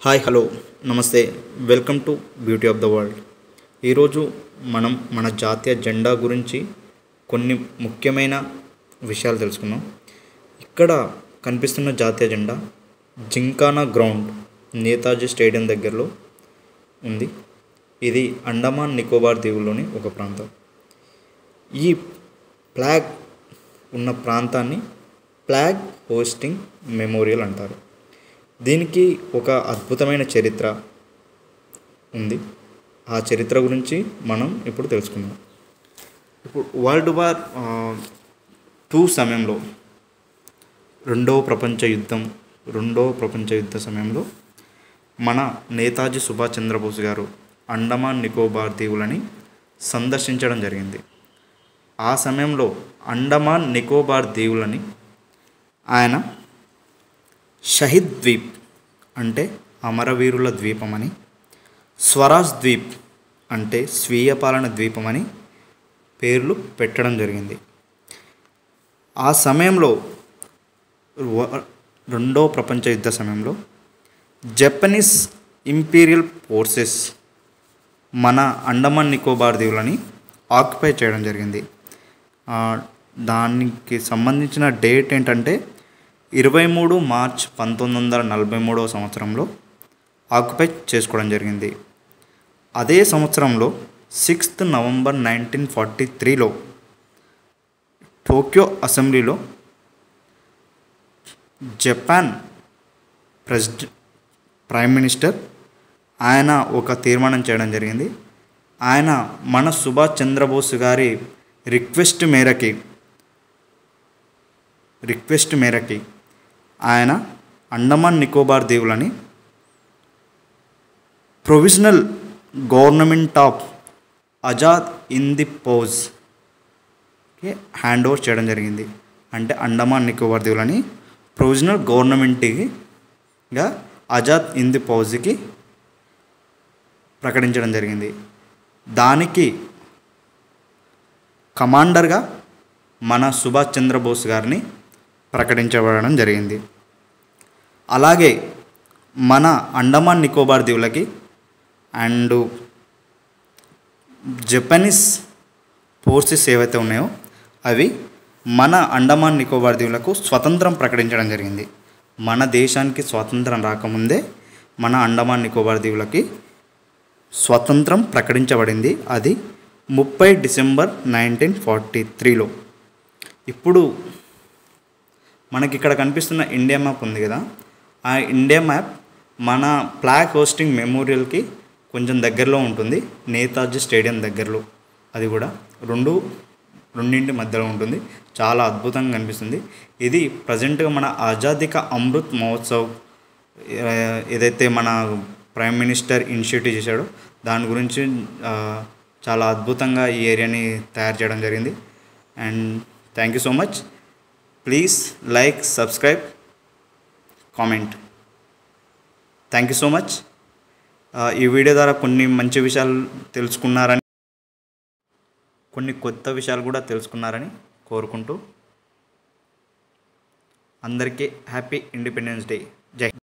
hi hello నమస్తే welcome to beauty of the world ఈరోజు మనం మన జాతీయ జెండా గురించి కొన్ని ముఖ్యమైన విషయాలు తెలుసుకుందాం ఇక్కడ కనిపిస్తున్న జాతీయ జెండా జింకానా గ్రౌండ్ నేతాజీ స్టేడియం దగ్గరలో ఉంది ఇది అండమాన్ నికోబార్ దీవుల్లోని ఒక ప్రాంతం ఈ ఫ్లాగ్ ఉన్న ప్రాంతాన్ని ఫ్లాగ్ హోస్టింగ్ మెమోరియల్ అంటారు దీనికి ఒక అద్భుతమైన చరిత్ర ఉంది ఆ చరిత్ర గురించి మనం ఇప్పుడు తెలుసుకుందాం ఇప్పుడు వరల్డ్ వార్ టూ సమయంలో రెండవ ప్రపంచ యుద్ధం రెండవ ప్రపంచ యుద్ధ సమయంలో మన నేతాజీ సుభాష్ చంద్రబోస్ గారు అండమాన్ నికోబార్ దీవులని సందర్శించడం జరిగింది ఆ సమయంలో అండమాన్ నికోబార్ దీవులని ఆయన షహిద్ ద్వీప్ అంటే అమరవీరుల ద్వీపమని స్వరాజ్ ద్వీప్ అంటే స్వీయ పాలన ద్వీపమని పేర్లు పెట్టడం జరిగింది ఆ సమయంలో వ- రెండో ప్రపంచ యుద్ధ సమయంలో జపనీస్ ఇంపీరియల్ ఫోర్సెస్ మన అండమాన్ నికోబార్ దీవులని ఆక్యుపై చేయడం జరిగింది ఆ, దానికి సంబంధించిన డేట్ ఏంటంటే ఇరవై మూడు మార్చ్ పంతొమ్మిది వందల నలభై మూడవ సంవత్సరంలో ఆక్యుపై చేసుకోవడం జరిగింది అదే సంవత్సరంలో సిక్స్త్ నవంబర్ నైన్టీన్ ఫార్టీ త్రీలో టోక్యో అసెంబ్లీలో జపాన్ ప్రెసిడెంట్ ప్రైమ్ మినిస్టర్ ఆయన ఒక తీర్మానం చేయడం జరిగింది ఆయన మన సుభాష్ చంద్రబోస్ గారి రిక్వెస్ట్ మేరకి రిక్వెస్ట్ మేరకి ఆయన అండమాన్ నికోబార్ దీవులని provisional government of Azad Hind Fauj hand over చేయడం జరిగింది అంటే అండమాన్ నికోబార్ దీవులని ప్రొవిజనల్ గవర్నమెంట్గా ఆజాద్ ఇన్ ది పౌజ్కి ప్రకటించడం జరిగింది దానికి కమాండర్గా మన సుభాష్ చంద్రబోస్ గారిని ప్రకటించబడడం జరిగింది అలాగే మన అండమాన్ నికోబార్ దీవులకి అండ్ జపనీస్ ఫోర్సెస్ ఏవైతే ఉన్నాయో అవి మన అండమాన్ నికోబార్ దీవులకు స్వతంత్రం ప్రకటించడం జరిగింది మన దేశానికి స్వాతంత్రం రాకముందే మన అండమాన్ నికోబార్ దీవులకి స్వతంత్రం ప్రకటించబడింది అది ముప్పై డిసెంబర్ నైన్టీన్ ఫార్టీ త్రీలో ఇప్పుడు మనకి ఇక్కడ కనిపిస్తున్న ఇండియా మ్యాప్ ఉంది కదా ఆ ఇండియా మ్యాప్ మన ఫ్లాగ్ హోస్టింగ్ మెమోరియల్కి కొంచెం దగ్గరలో ఉంటుంది నేతాజీ స్టేడియం దగ్గరలో అది కూడా రెండు రెండింటి మధ్యలో ఉంటుంది చాలా అద్భుతంగా కనిపిస్తుంది ఇది ప్రజెంట్గా మన ఆజాదీ కా అమృత్ మహోత్సవ్ ఏ- ఏదైతే మన ప్రైమ్ మినిస్టర్ ఇనిషియేటివ్ చేశాడో దాని గురించి ఆ, చాలా అద్భుతంగా ఈ ఏరియాని తయారు చేయడం జరిగింది and thank you so much please like subscribe comment thank you so much ఈ వీడియో ద్వారా కొన్ని మంచి విషయాలు తెలుసుకున్నారని కొన్ని కొత్త విషయాలు కూడా తెలుసుకున్నారని కోరుకుంటూ అందరికీ హ్యాపీ ఇండిపెండెన్స్ డే జై